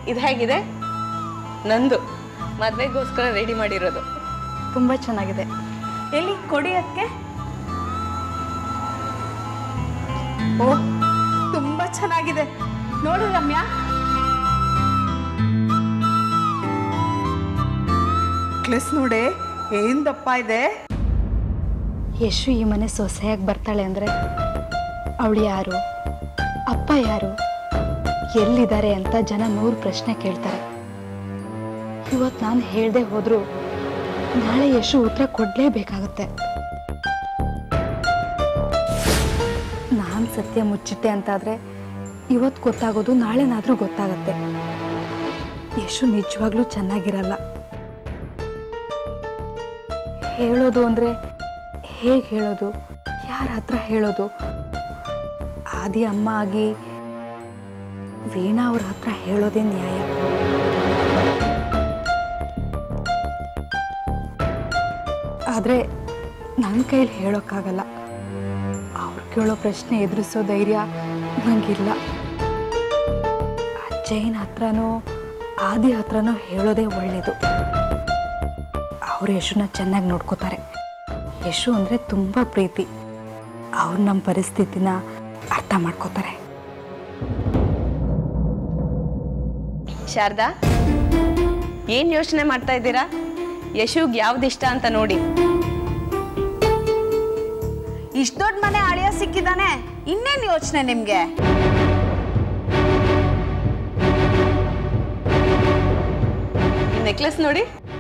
ಇದು ಹೇಗಿದೆ ನಂದು ಮದ್ವೆಗೋಸ್ಕರ ರೆಡಿ ಮಾಡಿರೋದು ತುಂಬ ಚೆನ್ನಾಗಿದೆ ಎಲ್ಲಿ ಕೊಡಿ ಅದಕ್ಕೆ ಓ ತುಂಬಾ ಚೆನ್ನಾಗಿದೆ ನೋಡು ರಮ್ಯಾ ಕ್ಲಿಸ್ ನೋಡಿ ಏನ್ ದಪ್ಪ ಇದೆ ಯಶು ಈ ಮನೆ ಸೊಸೆಯಾಗಿ ಬರ್ತಾಳೆ ಅಂದರೆ ಅವಳು ಯಾರು ಅಪ್ಪ ಯಾರು ಎಲ್ಲಿದ್ದಾರೆ ಅಂತ ಜನ ನೂರು ಪ್ರಶ್ನೆ ಕೇಳ್ತಾರೆ ಇವತ್ತು ನಾನು ಹೇಳ್ದೆ ಹೋದ್ರು ನಾಳೆ ಯಶು ಉತ್ತರ ಕೊಡಲೇಬೇಕಾಗತ್ತೆ ನಾನು ಸತ್ಯ ಮುಚ್ಚಿಟ್ಟೆ ಅಂತಾದರೆ ಇವತ್ತು ಗೊತ್ತಾಗೋದು ನಾಳೆನಾದರೂ ಗೊತ್ತಾಗತ್ತೆ ಯಶು ನಿಜವಾಗ್ಲೂ ಚೆನ್ನಾಗಿರಲ್ಲ ಹೇಳೋದು ಅಂದರೆ ಹೇಗೆ ಹೇಳೋದು ಯಾರ ಹತ್ರ ಹೇಳೋದು ಆದಿ ಅಮ್ಮ ಆಗಿ ವೀಣಾ ಅವ್ರ ಹತ್ರ ಹೇಳೋದೇ ನ್ಯಾಯ ಆದರೆ ನನ್ನ ಕೈಲಿ ಹೇಳೋಕ್ಕಾಗಲ್ಲ ಅವ್ರು ಕೇಳೋ ಪ್ರಶ್ನೆ ಎದುರಿಸೋ ಧೈರ್ಯ ನನಗಿಲ್ಲ ಜೈನ್ ಹತ್ರನೋ ಆದಿ ಹತ್ರನೋ ಹೇಳೋದೇ ಒಳ್ಳೆಯದು ಅವ್ರು ಯಶುನ ಚೆನ್ನಾಗಿ ನೋಡ್ಕೋತಾರೆ ಯಶು ಅಂದರೆ ತುಂಬ ಪ್ರೀತಿ ಅವ್ರು ನಮ್ಮ ಪರಿಸ್ಥಿತಿನ ಅರ್ಥ ಮಾಡ್ಕೋತಾರೆ ಶಾರದಾ ಏನ್ ಯೋಚನೆ ಮಾಡ್ತಾ ಇದ್ದೀರಾ ಯಶುಗ್ ಯಾವ್ದು ಇಷ್ಟ ಅಂತ ನೋಡಿ ಇಷ್ಟ ದೊಡ್ಡ ಮನೆ ಅಳಿಯ ಸಿಕ್ಕಿದಾನೆ ಇನ್ನೇನ್ ಯೋಚನೆ ನಿಮ್ಗೆ ನೆಕ್ಲೆಸ್ ನೋಡಿ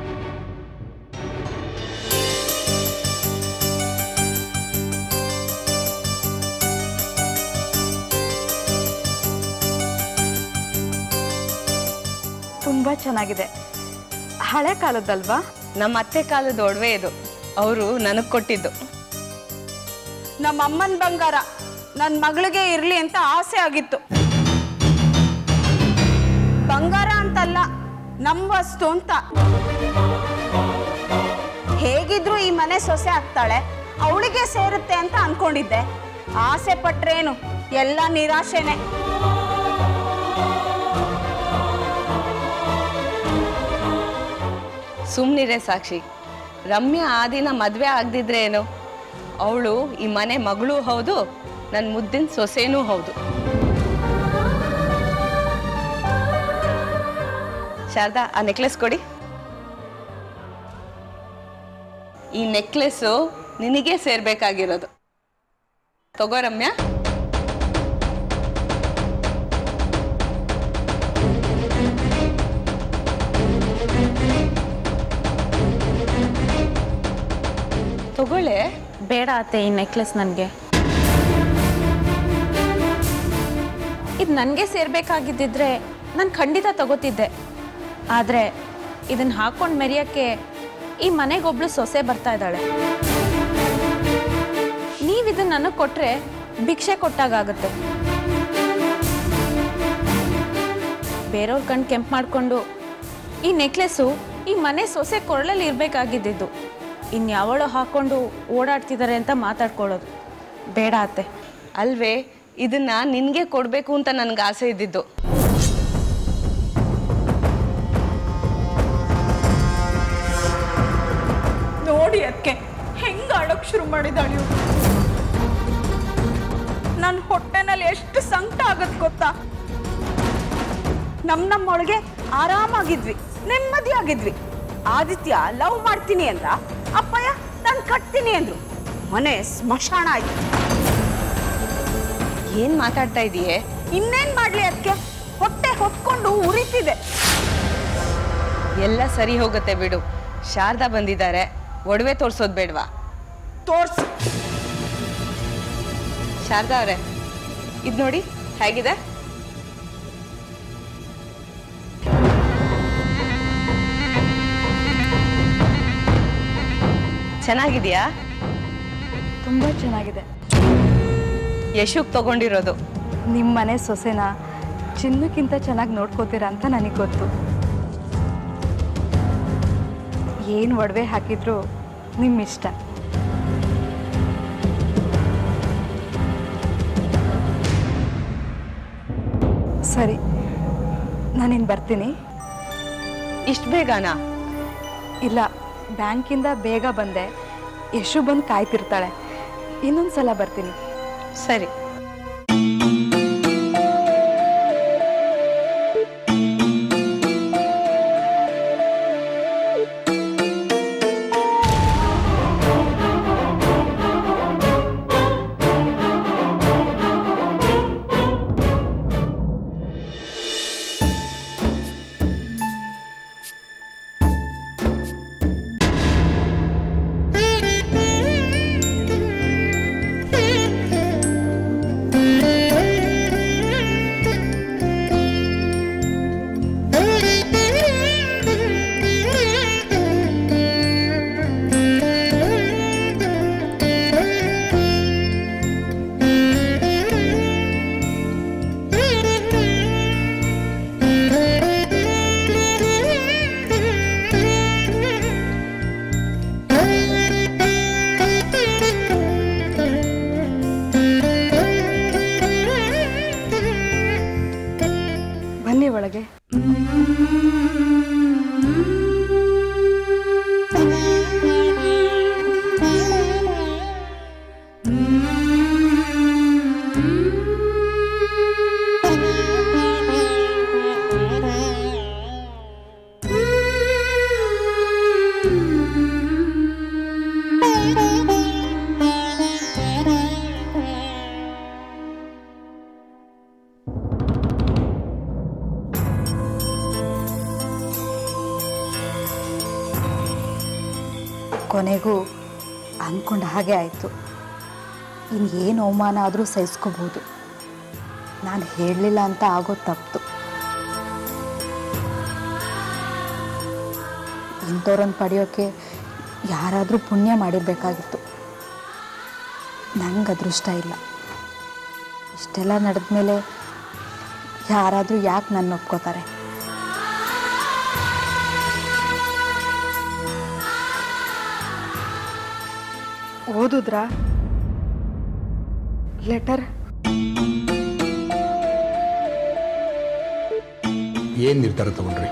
ತುಂಬ ಚೆನ್ನಾಗಿದೆ ಹಳೆ ಕಾಲದ್ದಲ್ವಾ ನಮ್ಮ ಅತ್ತೆ ಕಾಲದ ಒಡವೆ ಇದು ಅವರು ನನಗ್ ಕೊಟ್ಟಿದ್ದು ನಮ್ಮ ಅಮ್ಮನ ಬಂಗಾರ ನನ್ನ ಮಗಳಿಗೆ ಇರ್ಲಿ ಅಂತ ಆಸೆ ಆಗಿತ್ತು ಬಂಗಾರ ಅಂತಲ್ಲ ನಮ್ಮ ವಸ್ತು ಅಂತ ಹೇಗಿದ್ರು ಈ ಮನೆ ಸೊಸೆ ಆಗ್ತಾಳೆ ಅವಳಿಗೆ ಸೇರುತ್ತೆ ಅಂತ ಅನ್ಕೊಂಡಿದ್ದೆ ಆಸೆ ಪಟ್ರೇನು ಎಲ್ಲ ನಿರಾಶೆನೆ ಸುಮ್ನಿರೆ ಸಾಕ್ಷಿ ರಮ್ಯಾ ಆ ದಿನ ಮದ್ವೆ ಆಗದಿದ್ರೆ ಏನು ಅವಳು ಈ ಮನೆ ಮಗಳೂ ಹೌದು ನನ್ನ ಮುದ್ದಿನ ಸೊಸೆನೂ ಹೌದು ಶಾರದಾ ಆ ನೆಕ್ಲೆಸ್ ಕೊಡಿ ಈ ನೆಕ್ಲೆಸ್ಸು ನಿನಗೆ ಸೇರ್ಬೇಕಾಗಿರೋದು ತಗೋ ರಮ್ಯಾ ತಗೊಳ್ಳೆ ಬೇಡ ಅತ್ತೆ ಈ ನೆಕ್ಲೆಸ್ ನನಗೆ ಇದು ನನಗೆ ಸೇರ್ಬೇಕಾಗಿದ್ದಿದ್ರೆ ನಾನು ಖಂಡಿತ ತಗೋತಿದ್ದೆ ಆದರೆ ಇದನ್ನು ಹಾಕೊಂಡು ಮೆರೆಯೋಕ್ಕೆ ಈ ಮನೆಗೊಬ್ಳು ಸೊಸೆ ಬರ್ತಾ ಇದ್ದಾಳೆ ನೀವು ಇದನ್ನು ನನಗೆ ಕೊಟ್ಟರೆ ಭಿಕ್ಷೆ ಕೊಟ್ಟಾಗುತ್ತೆ ಬೇರೆಯವ್ರ ಕಣ್ಣು ಕೆಂಪು ಮಾಡಿಕೊಂಡು ಈ ನೆಕ್ಲೆಸ್ಸು ಈ ಮನೆ ಸೊಸೆ ಕೊರಳಲ್ಲಿ ಇರಬೇಕಾಗಿದ್ದಿದ್ದು ಇನ್ಯಾವಳೋ ಹಾಕೊಂಡು ಓಡಾಡ್ತಿದ್ದಾರೆ ಅಂತ ಮಾತಾಡ್ಕೊಳ್ಳೋದು ಬೇಡ ಅತ್ತೆ ಅಲ್ವೇ ಇದನ್ನ ನಿನ್ಗೆ ಕೊಡ್ಬೇಕು ಅಂತ ನನ್ಗೆ ಆಸೆ ಇದ್ದಿದ್ದು ನೋಡಿ ಅದಕ್ಕೆ ಹೆಂಗ ಅಳಕ್ ಶುರು ಮಾಡಿದಾಳೆ ಇವ್ಳು. ನನ್ನ ಹೊಟ್ಟೆನಲ್ಲಿ ಎಷ್ಟು ಸಂಕಟ ಆಗತ್ ಗೊತ್ತಾ ನಮ್ ನಮ್ಮೊಳಗೆ ಆರಾಮಾಗಿದ್ವಿ ನೆಮ್ಮದಿ ಆಗಿದ್ವಿ ಆದಿತ್ಯ ಲವ್ ಮಾಡ್ತೀನಿ ಅಂದ ಅಪ್ಪಯ್ಯ ನಾನು ಕಟ್ತೀನಿ ಅಂದ್ರು ಮನೆ ಸ್ಮಶಾನ ಆಯ್ತು ಏನ್ ಮಾತಾಡ್ತಾ ಇದೀಯೇ ಇನ್ನೇನ್ ಮಾಡ್ಲಿ ಅದಕ್ಕೆ ಹೊಟ್ಟೆ ಹೊತ್ಕೊಂಡು ಉರಿತಿದೆ ಎಲ್ಲ ಸರಿ ಹೋಗುತ್ತೆ ಬಿಡು ಶಾರದಾ ಬಂದಿದ್ದಾರೆ ಒಡವೆ ತೋರ್ಸೋದ್ ಬೇಡ್ವಾ ತೋರ್ಸು ಶಾರದಾ ಅವರೇ ಇದು ನೋಡಿ ಹೇಗಿದೆ ಚೆನ್ನಾಗಿದ್ಯಾ ತುಂಬ ಚೆನ್ನಾಗಿದೆ ಯಶುಗ್ ತಗೊಂಡಿರೋದು ನಿಮ್ಮ ಮನೆ ಸೊಸೆನ ಚಿನ್ನಕ್ಕಿಂತ ಚೆನ್ನಾಗಿ ನೋಡ್ಕೋತೀರಾ ಅಂತ ನನಗೆ ಗೊತ್ತು ಏನು ಒಡವೆ ಹಾಕಿದ್ರು ನಿಮ್ಮ ಇಷ್ಟ ಸರಿ ನಾನಿನ್ನು ಬರ್ತೀನಿ ಇಷ್ಟು ಬೇಗನಾ ಇಲ್ಲ ಬ್ಯಾಂಕಿಂದ ಬೇಗ ಬಂದೆ ಯಶು ಬಂದು ಕಾಯ್ತಿರ್ತಾಳೆ ಇನ್ನೊಂದು ಸಲ ಬರ್ತೀನಿ ಸರಿ ಬನ್ನಿ ಒಳಗೆ ಕೊನೆಗೂ ಅಂದ್ಕೊಂಡ ಹಾಗೆ ಆಯಿತು ಇನ್ನು ಏನು ಅವಮಾನ ಆದರೂ ಸಹಿಸ್ಕೋಬೋದು ನಾನು ಹೇಳಲಿಲ್ಲ ಅಂತ ಆಗೋದು ತಪ್ಪಿತು ಇಂಥವ್ರನ್ನ ಪಡೆಯೋಕ್ಕೆ ಯಾರಾದರೂ ಪುಣ್ಯ ಮಾಡಿರಬೇಕಾಗಿತ್ತು ನಂಗೆ ಅದೃಷ್ಟ ಇಲ್ಲ ಇಷ್ಟೆಲ್ಲ ನಡೆದ ಮೇಲೆ ಯಾರಾದರೂ ಯಾಕೆ ನನ್ನ ಒಪ್ಕೋತಾರೆ ಓದುದ್ರಾ ಲೆಟರ್ ಏನು ನಿರ್ಧಾರ ತಗೊಂಡ್ರಿ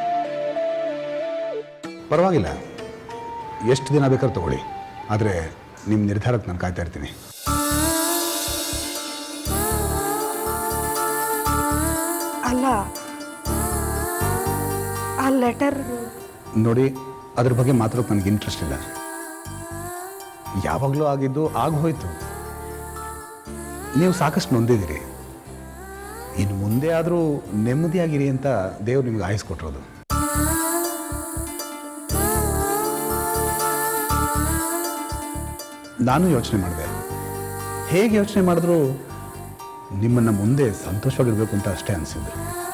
ಪರವಾಗಿಲ್ಲ ಎಷ್ಟು ದಿನ ಬೇಕಾದ್ರೂ ತಗೊಳ್ಳಿ ಆದರೆ ನಿಮ್ಮ ನಿರ್ಧಾರಕ್ಕೆ ನಾನು ಕಾಯ್ತಾ ಇರ್ತೀನಿ ಅಲ್ಲ ಆ ಲೆಟರ್ ನೋಡಿ ಅದ್ರ ಬಗ್ಗೆ ಮಾತಾಡೋಕೆ ನನಗೆ ಇಂಟ್ರೆಸ್ಟ್ ಇಲ್ಲ ಯಾವಾಗಲೂ ಆಗಿದ್ದು ಆಗ ಹೋಯ್ತು ನೀವು ಸಾಕಷ್ಟು ನೊಂದಿದ್ದೀರಿ ಇನ್ನು ಮುಂದೆ ಆದರೂ ನೆಮ್ಮದಿಯಾಗಿರಿ ಅಂತ ದೇವ್ರು ನಿಮ್ಗೆ ಆಯಿಸ್ಕೊಟ್ಟಿರೋದು ನಾನು ಯೋಚನೆ ಮಾಡಿದೆ ಹೇಗೆ ಯೋಚನೆ ಮಾಡಿದ್ರೂ ನಿಮ್ಮನ್ನು ಮುಂದೆ ಸಂತೋಷವಾಗಿರ್ಬೇಕು ಅಂತ ಅಷ್ಟೇ ಅನಿಸಿದ್ರು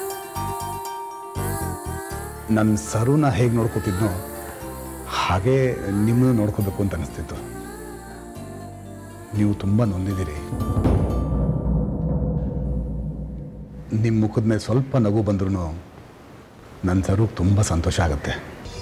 ನನ್ನ ಸರುನ ಹೇಗೆ ನೋಡ್ಕೋತಿದ್ನೋ ಹಾಗೇ ನಿಮ್ಮನ್ನು ನೋಡ್ಕೋಬೇಕು ಅಂತ ಅನಿಸ್ತಿತ್ತು ನೀವು ತುಂಬ ನೊಂದಿದ್ದೀರಿ ನಿಮ್ಮ ಮುಖದ ಮೇಲೆ ಸ್ವಲ್ಪ ನಗು ಬಂದ್ರೂ ನನ್ನ ಸರು ತುಂಬ ಸಂತೋಷ ಆಗುತ್ತೆ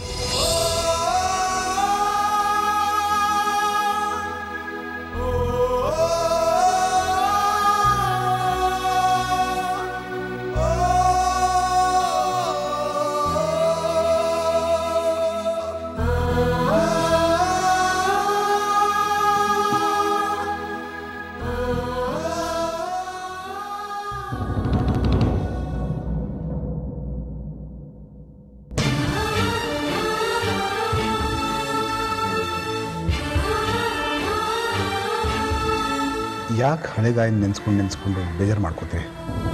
ಯಾಕೆ ಹಳೆಗಾಯನ ನೆನೆಸ್ಕೊಂಡು ನೆನೆಸ್ಕೊಂಡು ಬೇಜಾರು ಮಾಡ್ಕೋತೀರಿ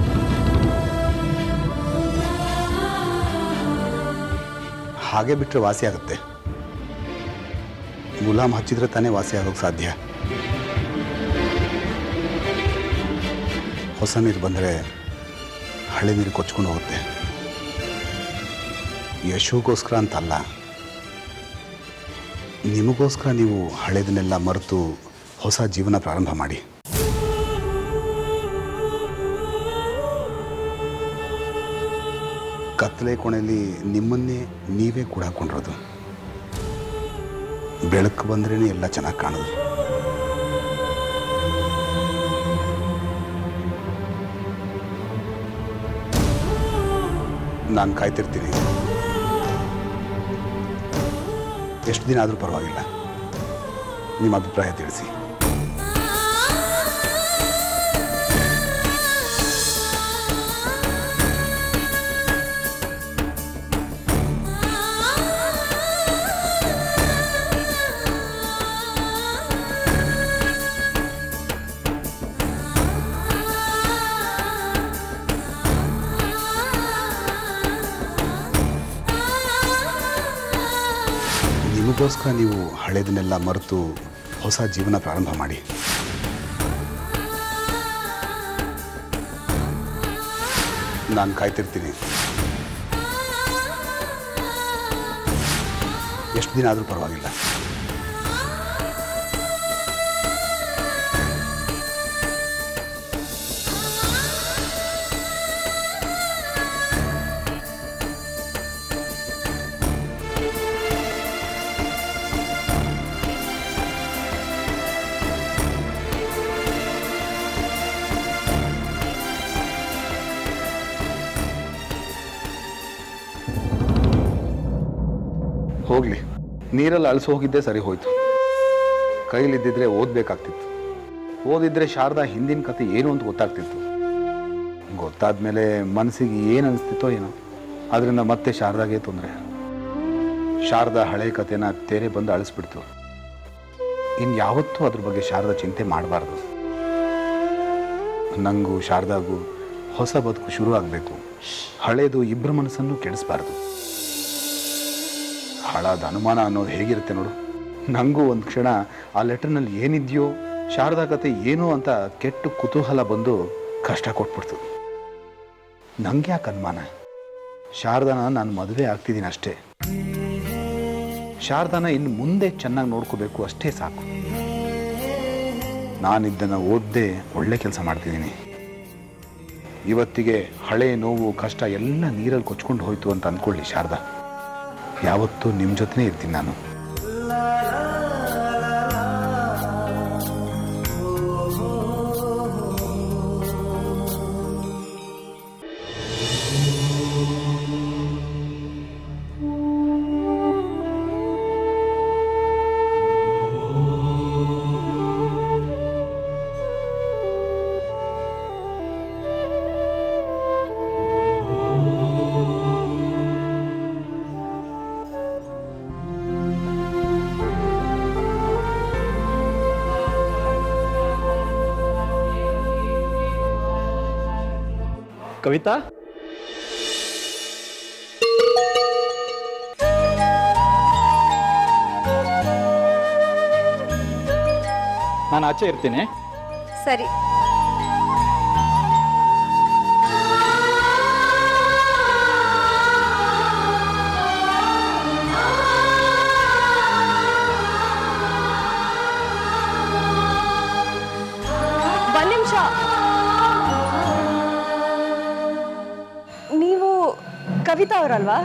ಹಾಗೆ ಬಿಟ್ಟರೆ ವಾಸಿ ಆಗುತ್ತೆ ಗುಲಾಮ್ ಹಚ್ಚಿದ್ರೆ ತಾನೇ ವಾಸಿ ಆಗೋಕ್ಕೆ ಸಾಧ್ಯ ಹೊಸ ನೀರು ಬಂದರೆ ಹಳೆ ನೀರು ಕೊಚ್ಕೊಂಡು ಹೋಗುತ್ತೆ ಯಶೋಗೋಸ್ಕರ ಅಂತಲ್ಲ ನಿಮಗೋಸ್ಕರ ನೀವು ಹಳೆದನ್ನೆಲ್ಲ ಮರೆತು ಹೊಸ ಜೀವನ ಪ್ರಾರಂಭ ಮಾಡಿ ಕತ್ತಲೆ ಕೋಣೆಯಲ್ಲಿ ನಿಮ್ಮನ್ನೇ ನೀವೇ ಕೂಡ ಹಾಕೊಂಡಿರೋದು ಬೆಳಕು ಬಂದ್ರೇ ಎಲ್ಲ ಚೆನ್ನಾಗಿ ಕಾಣೋದು ನಾನು ಕಾಯ್ತಿರ್ತೀನಿ ಎಷ್ಟು ದಿನ ಆದರೂ ಪರವಾಗಿಲ್ಲ ನಿಮ್ಮ ಅಭಿಪ್ರಾಯ ತಿಳಿಸಿ ನಿಮಗೋಸ್ಕರ ನೀವು ಹಳೆದನ್ನೆಲ್ಲ ಮರೆತು ಹೊಸ ಜೀವನ ಪ್ರಾರಂಭ ಮಾಡಿ ನಾನು ಕಾಯ್ತಿರ್ತೀನಿ ಎಷ್ಟು ದಿನ ಆದರೂ ಪರವಾಗಿಲ್ಲ ಹೋಗಲಿ ನೀರಲ್ಲಿ ಅಳಿಸಿ ಹೋಗಿದ್ದೇ ಸರಿ ಹೋಯ್ತು ಕೈಲಿದ್ದಿದ್ರೆ ಓದಬೇಕಾಗ್ತಿತ್ತು ಓದಿದ್ರೆ ಶಾರದಾ ಹಿಂದಿನ ಕತೆ ಏನು ಅಂತ ಗೊತ್ತಾಗ್ತಿತ್ತು ಗೊತ್ತಾದ ಮೇಲೆ ಮನಸ್ಸಿಗೆ ಏನು ಅನಿಸ್ತಿತ್ತೋ ಏನೋ ಅದರಿಂದ ಮತ್ತೆ ಶಾರದಾಗೆ ತೊಂದರೆ ಶಾರದಾ ಹಳೆ ಕತೆನ ತೆರೆ ಬಂದು ಅಳಿಸ್ಬಿಡ್ತು ಇನ್ನು ಯಾವತ್ತೂ ಅದ್ರ ಬಗ್ಗೆ ಶಾರದಾ ಚಿಂತೆ ಮಾಡಬಾರ್ದು ನಂಗೂ ಶಾರದಾಗೂ ಹೊಸ ಬದುಕು ಶುರು ಆಗಬೇಕು ಹಳೇದು ಇಬ್ಬರ ಮನಸ್ಸನ್ನು ಕೆಡಿಸ್ಬಾರ್ದು ಹಾಳಾದ ಅನುಮಾನ ಅನ್ನೋದು ಹೇಗಿರುತ್ತೆ ನೋಡು ನನಗೂ ಒಂದು ಕ್ಷಣ ಆ ಲೆಟರ್ನಲ್ಲಿ ಏನಿದೆಯೋ ಶಾರದಾ ಕತೆ ಏನು ಅಂತ ಕೆಟ್ಟು ಕುತೂಹಲ ಬಂದು ಕಷ್ಟ ಕೊಟ್ಬಿಡ್ತು ನಂಗೆ ಯಾಕೆ ಅನುಮಾನ ಶಾರದಾನ ನಾನು ಮದುವೆ ಆಗ್ತಿದ್ದೀನಿ ಅಷ್ಟೇ ಶಾರದಾನ ಇನ್ನು ಮುಂದೆ ಚೆನ್ನಾಗಿ ನೋಡ್ಕೋಬೇಕು ಅಷ್ಟೇ ಸಾಕು ನಾನಿದ್ದನ್ನು ಓದದೆ ಒಳ್ಳೆ ಕೆಲಸ ಮಾಡ್ತಿದ್ದೀನಿ ಇವತ್ತಿಗೆ ಹಳೆ ನೋವು ಕಷ್ಟ ಎಲ್ಲ ನೀರಲ್ಲಿ ಕೊಚ್ಕೊಂಡು ಹೋಯ್ತು ಅಂತ ಅಂದ್ಕೊಳ್ಳಿ ಶಾರದಾ ಯಾವತ್ತೂ ನಿಮ್ಮ ಜೊತೆನೇ ಇರ್ತೀನಿ ನಾನು ಕವಿತಾ ನಾನು ಆಚೆ ಇರ್ತೀನಿ ಸರಿ ಒಂದ್ ನಿಮಿಷ ನೀವು ಕವಿತಾ ಅವರಲ್ವಾ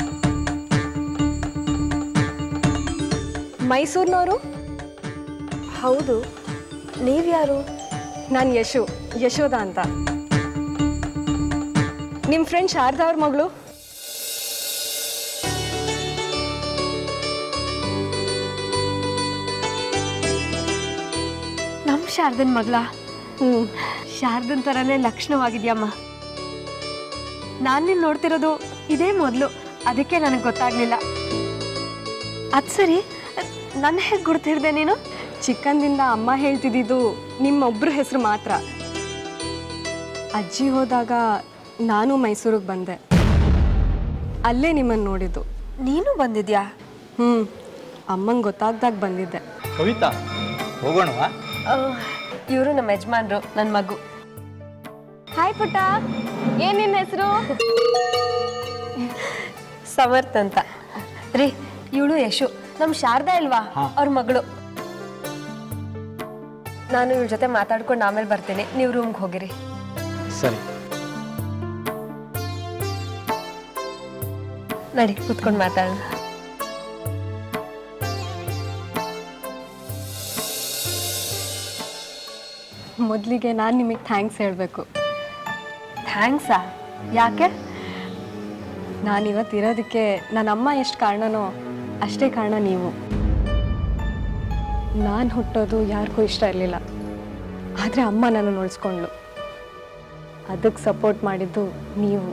ಮೈಸೂರಿನವರು ಹೌದು ನೀವ್ಯಾರು ನಾನು ಯಶು ಯಶೋಧ ಅಂತ ನಿಮ್ಮ ಫ್ರೆಂಡ್ ಶಾರದಾ ಅವ್ರ ಮಗಳು ನಮ್ಮ ಶಾರದನ್ ಮಗಳ ಹ್ಞೂ ಶಾರದನ್ ಥರನೇ ಲಕ್ಷಣವಾಗಿದ್ಯಮ್ಮ ನಾನು ನಿನ್ನ ನೋಡ್ತಿರೋದು ಇದೇ ಮೊದಲು ಅದಕ್ಕೆ ನನಗೆ ಗೊತ್ತಾಗ್ಲಿಲ್ಲ ಅದು ಸರಿ ನನ್ನ ಹೇಗೆ ಗುರ್ತಿರ್ದೆ ನೀನು ಚಿಕ್ಕಂದಿಂದ ಅಮ್ಮ ಹೇಳ್ತಿದ್ದಿದ್ದು ನಿಮ್ಮೊಬ್ಬರ ಹೆಸರು ಮಾತ್ರ ಅಜ್ಜಿ ಹೋದಾಗ ನಾನು ಮೈಸೂರಿಗೆ ಬಂದೆ ಅಲ್ಲೇ ನಿಮ್ಮನ್ನು ನೋಡಿದ್ದು ನೀನು ಬಂದಿದ್ಯಾ ಹ್ಞೂ ಅಮ್ಮಂಗೆ ಗೊತ್ತಾಗ್ದಾಗ ಬಂದಿದ್ದೆ ಕವಿತಾ ಹೋಗೋಣವಾ ಇವರು ನಮ್ಮ ಯಜಮಾನ್ರು ನನ್ನ ಮಗು ಹಾಯ್ ಪುಟ್ಟ ಏನ್ ನಿನ್ನ ಹೆಸರು ಸಮರ್ಥ್ ಅಂತ ರೀ ಇವಳು ಯಶು ನಮ್ಮ ಶಾರದಾ ಇಲ್ವಾ ಅವ್ರ ಮಗಳು ನಾನು ಇವಳ ಜೊತೆ ಮಾತಾಡ್ಕೊಂಡು ಆಮೇಲೆ ಬರ್ತೀನಿ ನೀವು ರೂಮ್ಗೆ ಹೋಗಿರಿ ಸರಿ ನಡಿ ಕೂತ್ಕೊಂಡು ಮಾತಾಡೋಣ ಮೊದಲಿಗೆ ನಾನು ನಿಮಗೆ ಥ್ಯಾಂಕ್ಸ್ ಹೇಳಬೇಕು ಥ್ಯಾಂಕ್ಸಾ ಯಾಕೆ ನಾನಿವತ್ತು ಇರೋದಕ್ಕೆ ನನ್ನ ಅಮ್ಮ ಎಷ್ಟು ಕಾರಣನೋ ಅಷ್ಟೇ ಕಾರಣ ನೀವು ನಾನು ಹುಟ್ಟೋದು ಯಾರಿಗೂ ಇಷ್ಟ ಇರಲಿಲ್ಲ ಆದರೆ ಅಮ್ಮ ನಾನು ಉಳಿಸ್ಕೊಂಡ್ಲು ಅದಕ್ಕೆ ಸಪೋರ್ಟ್ ಮಾಡಿದ್ದು ನೀವು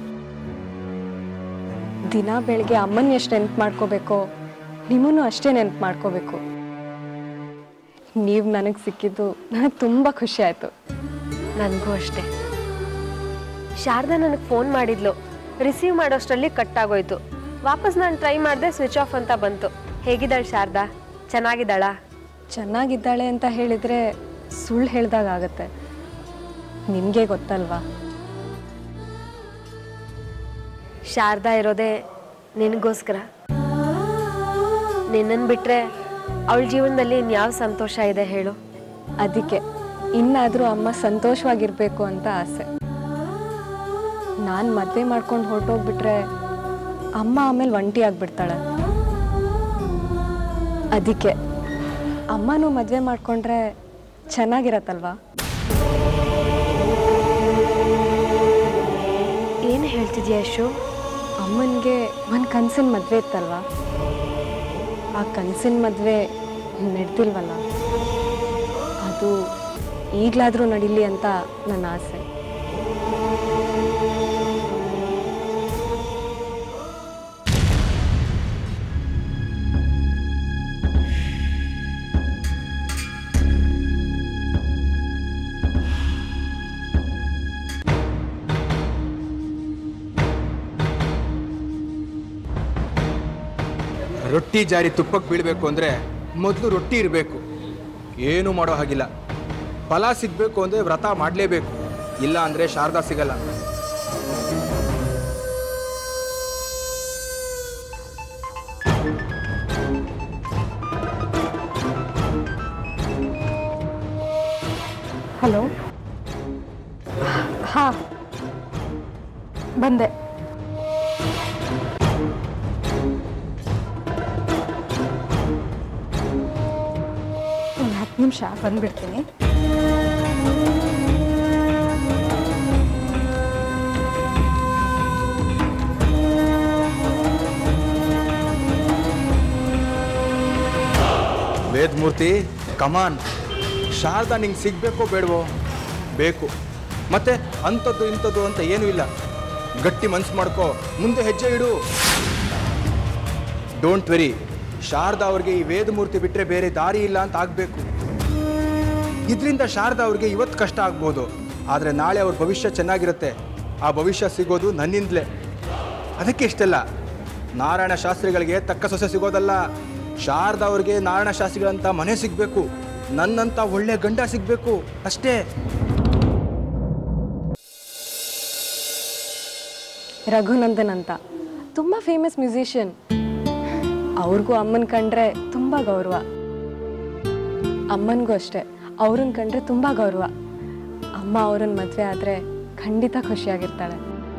ದಿನ ಬೆಳಗ್ಗೆ ಅಮ್ಮನ ಎಷ್ಟು ನೆನ್ಪು ಮಾಡ್ಕೋಬೇಕೋ ನಿಮ್ಮನ್ನು ಅಷ್ಟೇ ನೆನ್ಪು ಮಾಡ್ಕೋಬೇಕು ನೀವು ನನಗೆ ಸಿಕ್ಕಿದ್ದು ನನಗೆ ತುಂಬ ಖುಷಿ ಆಯಿತು ನನಗೂ ಅಷ್ಟೇ ಶಾರದಾ ನನಗೆ ಫೋನ್ ಮಾಡಿದ್ಲು ರಿಸೀವ್ ಮಾಡೋಷ್ಟರಲ್ಲಿ ಕಟ್ ಆಗೋಯ್ತು ವಾಪಸ್ ನಾನು ಟ್ರೈ ಮಾಡಿದೆ ಸ್ವಿಚ್ ಆಫ್ ಅಂತ ಬಂತು ಹೇಗಿದ್ದಾಳೆ ಶಾರದಾ ಚೆನ್ನಾಗಿದ್ದಾಳಾ ಚೆನ್ನಾಗಿದ್ದಾಳೆ ಅಂತ ಹೇಳಿದರೆ ಸುಳ್ಳು ಹೇಳ್ದಾಗ ಆಗತ್ತೆ ನಿಮಗೆ ಗೊತ್ತಲ್ವಾ ಶಾರದಾ ಇರೋದೇ ನಿನಗೋಸ್ಕರ ನಿನ್ನನ್ನು ಬಿಟ್ಟರೆ ಅವಳ ಜೀವನದಲ್ಲಿ ಇನ್ಯಾವ ಸಂತೋಷ ಇದೆ ಹೇಳು ಅದಕ್ಕೆ ಇನ್ನಾದರೂ ಅಮ್ಮ ಸಂತೋಷವಾಗಿರ್ಬೇಕು ಅಂತ ಆಸೆ ನಾನು ಮದುವೆ ಮಾಡ್ಕೊಂಡು ಹೊರಟೋಗ್ಬಿಟ್ರೆ ಅಮ್ಮ ಆಮೇಲೆ ಒಂಟಿ ಆಗ್ಬಿಡ್ತಾಳೆ ಅದಕ್ಕೆ ಅಮ್ಮನೂ ಮದುವೆ ಮಾಡ್ಕೊಂಡ್ರೆ ಚೆನ್ನಾಗಿರತ್ತಲ್ವಾ ಏನು ಹೇಳ್ತಿದ್ಯಾ ಯಶು ಅಮ್ಮನಿಗೆ ಒಂದು ಕನಸಿನ ಮದುವೆ ಇತ್ತಲ್ವಾ ಆ ಕನಸಿನ ಮದುವೆ ನಡೆದಿಲ್ವಲ್ಲ ಅದು ಈಗಲಾದರೂ ನಡೀಲಿ ಅಂತ ನನ್ನ ಆಸೆ ರೊಟ್ಟಿ ಜಾರಿ ತುಪ್ಪಕ್ಕೆ ಬೀಳಬೇಕು ಅಂದರೆ ಮೊದಲು ರೊಟ್ಟಿ ಇರಬೇಕು ಏನೂ ಮಾಡೋ ಹಾಗಿಲ್ಲ ಫಲ ಸಿಗಬೇಕು ಅಂದರೆ ವ್ರತ ಮಾಡಲೇಬೇಕು ಇಲ್ಲ ಅಂದರೆ ಶಾರದಾ ಸಿಗಲ್ಲ ಹಲೋ ಹಾಂ ಬಂದೆ ಒಂದು ಹತ್ತು ನಿಮಿಷ ಬಂದ್ಬಿಡ್ತೀನಿ ವೇದಮೂರ್ತಿ ಕಮಾನ್ ಶಾರದಾ ನಿಂಗೆ ಸಿಗಬೇಕೋ ಬೇಡವೋ ಬೇಕು ಮತ್ತೆ ಅಂಥದ್ದು ಇಂಥದ್ದು ಅಂತ ಏನೂ ಇಲ್ಲ ಗಟ್ಟಿ ಮನ್ಸು ಮಾಡ್ಕೋ ಮುಂದೆ ಹೆಜ್ಜೆ ಇಡು ಡೋಂಟ್ ವೆರಿ ಶಾರದಾ ಅವ್ರಿಗೆ ಈ ವೇದಮೂರ್ತಿ ಬಿಟ್ಟರೆ ಬೇರೆ ದಾರಿ ಇಲ್ಲ ಅಂತ ಆಗಬೇಕು ಇದರಿಂದ ಶಾರದಾ ಅವ್ರಿಗೆ ಇವತ್ತು ಕಷ್ಟ ಆಗ್ಬೋದು ಆದರೆ ನಾಳೆ ಅವ್ರ ಭವಿಷ್ಯ ಚೆನ್ನಾಗಿರುತ್ತೆ ಆ ಭವಿಷ್ಯ ಸಿಗೋದು ನನ್ನಿಂದಲೇ ಅದಕ್ಕೆ ಇಷ್ಟೆಲ್ಲ ನಾರಾಯಣ ಶಾಸ್ತ್ರಿಗಳಿಗೆ ತಕ್ಕ ಸೊಸೆ ಸಿಗೋದಲ್ಲ ಶಾರದಾ ಅವ್ರಿಗೆ ನಾರಾಯಣ ಶಾಸ್ತ್ರಿಗಳಂತ ಮನೆ ಸಿಗಬೇಕು ನನ್ನಂತ ಒಳ್ಳೆ ಗಂಡ ಸಿಗಬೇಕು ಅಷ್ಟೇ ರಘುನಂದನ್ ಅಂತ ತುಂಬ ಫೇಮಸ್ ಮ್ಯೂಸಿಷಿಯನ್ ಅವ್ರಿಗೂ ಅಮ್ಮನ ಕಂಡ್ರೆ ತುಂಬ ಗೌರವ ಅಮ್ಮನಿಗೂ ಅಷ್ಟೇ ಅವ್ರನ್ನ ಕಂಡ್ರೆ ತುಂಬ ಗೌರವ ಅಮ್ಮ ಅವ್ರನ್ನ ಮದುವೆ ಆದರೆ ಖಂಡಿತ ಖುಷಿಯಾಗಿರ್ತಾಳೆ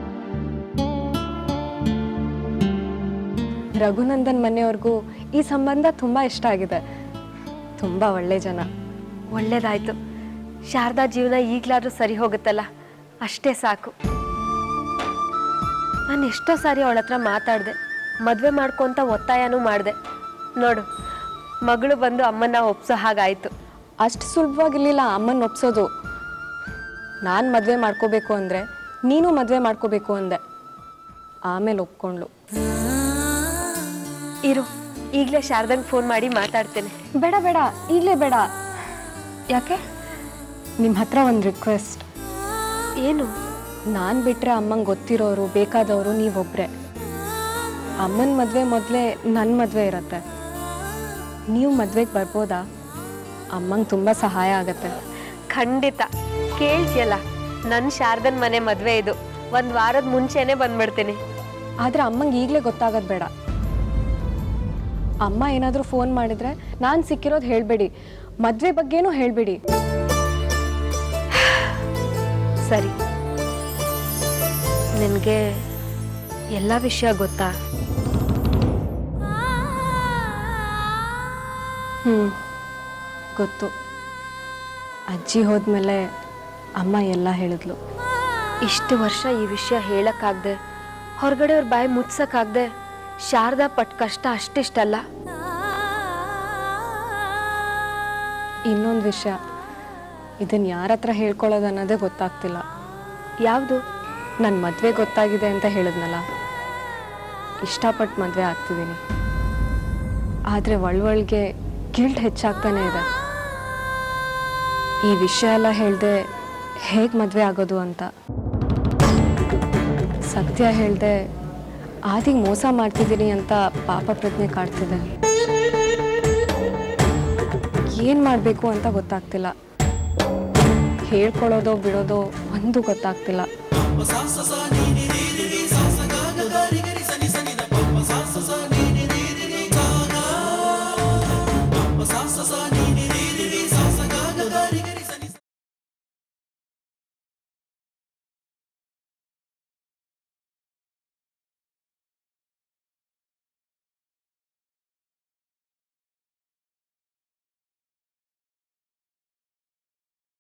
ರಘುನಂದನ್ ಮನೆಯವ್ರಿಗೂ ಈ ಸಂಬಂಧ ತುಂಬ ಇಷ್ಟ ಆಗಿದೆ ತುಂಬ ಒಳ್ಳೆ ಜನ ಒಳ್ಳೇದಾಯ್ತು ಶಾರದಾ ಜೀವನ ಈಗಲಾದ್ರೂ ಸರಿ ಹೋಗುತ್ತಲ್ಲ ಅಷ್ಟೇ ಸಾಕು ನಾನು ಎಷ್ಟೋ ಸಾರಿ ಅವಳ ಹತ್ರ ಮಾತಾಡಿದೆ ಮದುವೆ ಮಾಡ್ಕೊಂತ ಒತ್ತಾಯನೂ ಮಾಡಿದೆ ನೋಡು ಮಗಳು ಬಂದು ಅಮ್ಮನ್ನ ಒಪ್ಸೋ ಹಾಗಾಯ್ತು ಅಷ್ಟು ಸುಲಭವಾಗಿರ್ಲಿಲ್ಲ ಅಮ್ಮನ ಒಪ್ಸೋದು ನಾನು ಮದುವೆ ಮಾಡ್ಕೋಬೇಕು ಅಂದರೆ ನೀನು ಮದುವೆ ಮಾಡ್ಕೋಬೇಕು ಅಂದೆ ಆಮೇಲೆ ಒಪ್ಕೊಂಡ್ಲು ಇರು ಈಗಲೇ ಶಾರದಂಗೆ ಫೋನ್ ಮಾಡಿ ಮಾತಾಡ್ತೇನೆ ಬೇಡ ಬೇಡ ಈಗಲೇ ಬೇಡ ಯಾಕೆ ನಿಮ್ಮ ಹತ್ರ ಒಂದು ರಿಕ್ವೆಸ್ಟ್ ಏನು ನಾನು ಬಿಟ್ಟರೆ ಅಮ್ಮಂಗೆ ಗೊತ್ತಿರೋರು ಬೇಕಾದವರು ನೀವೊಬ್ಬರೇ ಅಮ್ಮನ ಮದುವೆ ಮೊದಲೇ ನನ್ನ ಮದುವೆ ಇರತ್ತೆ ನೀವು ಮದುವೆಗೆ ಬರ್ಬೋದಾ ಅಮ್ಮಂಗೆ ತುಂಬ ಸಹಾಯ ಆಗತ್ತೆ ಖಂಡಿತ ಕೇಳ್ತಿಯಲ್ಲ ನನ್ನ ಶಾರದನ್ ಮನೆ ಮದುವೆ ಇದು ಒಂದು ವಾರದ ಮುಂಚೆನೆ ಬಂದ್ಬಿಡ್ತೀನಿ ಆದರೆ ಅಮ್ಮಂಗೆ ಈಗಲೇ ಗೊತ್ತಾಗೋದು ಬೇಡ ಅಮ್ಮ ಏನಾದರೂ ಫೋನ್ ಮಾಡಿದ್ರೆ ನಾನು ಸಿಕ್ಕಿರೋದು ಹೇಳಬೇಡಿ ಮದುವೆ ಬಗ್ಗೆನೂ ಹೇಳಬೇಡಿ ಸರಿ ನಿನಗೆ ಎಲ್ಲ ವಿಷಯ ಗೊತ್ತಾ ಹ್ಞೂ ಗೊತ್ತು ಅಜ್ಜಿ ಹೋದ್ಮೇಲೆ ಅಮ್ಮ ಎಲ್ಲ ಹೇಳಿದ್ಲು ಇಷ್ಟು ವರ್ಷ ಈ ವಿಷಯ ಹೇಳಕ್ಕಾಗ್ದೆ ಹೊರಗಡೆ ಅವ್ರ ಬಾಯಿ ಮುಚ್ಸಕ್ಕಾಗ್ದೆ ಶಾರದಾ ಪಟ್ ಕಷ್ಟ ಅಷ್ಟಿಷ್ಟಲ್ಲ ಇನ್ನೊಂದು ವಿಷಯ ಇದನ್ನು ಯಾರ ಹತ್ರ ಹೇಳ್ಕೊಳ್ಳೋದು ಅನ್ನೋದೇ ಗೊತ್ತಾಗ್ತಿಲ್ಲ ಯಾವುದು ನನ್ನ ಮದುವೆ ಗೊತ್ತಾಗಿದೆ ಅಂತ ಹೇಳಿದ್ನಲ್ಲ ಇಷ್ಟಪಟ್ಟು ಮದುವೆ ಆಗ್ತಿದ್ದೀನಿ ಆದರೆ ಒಳೊಳಗೆ ಗಿಲ್ಟ್ ಹೆಚ್ಚಾಗ್ತಾನೆ ಇದೆ ಈ ವಿಷಯ ಎಲ್ಲ ಹೇಳ್ದೆ ಹೇಗೆ ಮದುವೆ ಆಗೋದು ಅಂತ ಸತ್ಯ ಹೇಳ್ದೆ ಆದಿಗೆ ಮೋಸ ಮಾಡ್ತಿದ್ದೀನಿ ಅಂತ ಪಾಪ ಪ್ರಜ್ಞೆ ಕಾಡ್ತಿದೆ ಏನು ಮಾಡಬೇಕು ಅಂತ ಗೊತ್ತಾಗ್ತಿಲ್ಲ ಹೇಳ್ಕೊಳ್ಳೋದೋ ಬಿಡೋದೋ ಒಂದು ಗೊತ್ತಾಗ್ತಿಲ್ಲ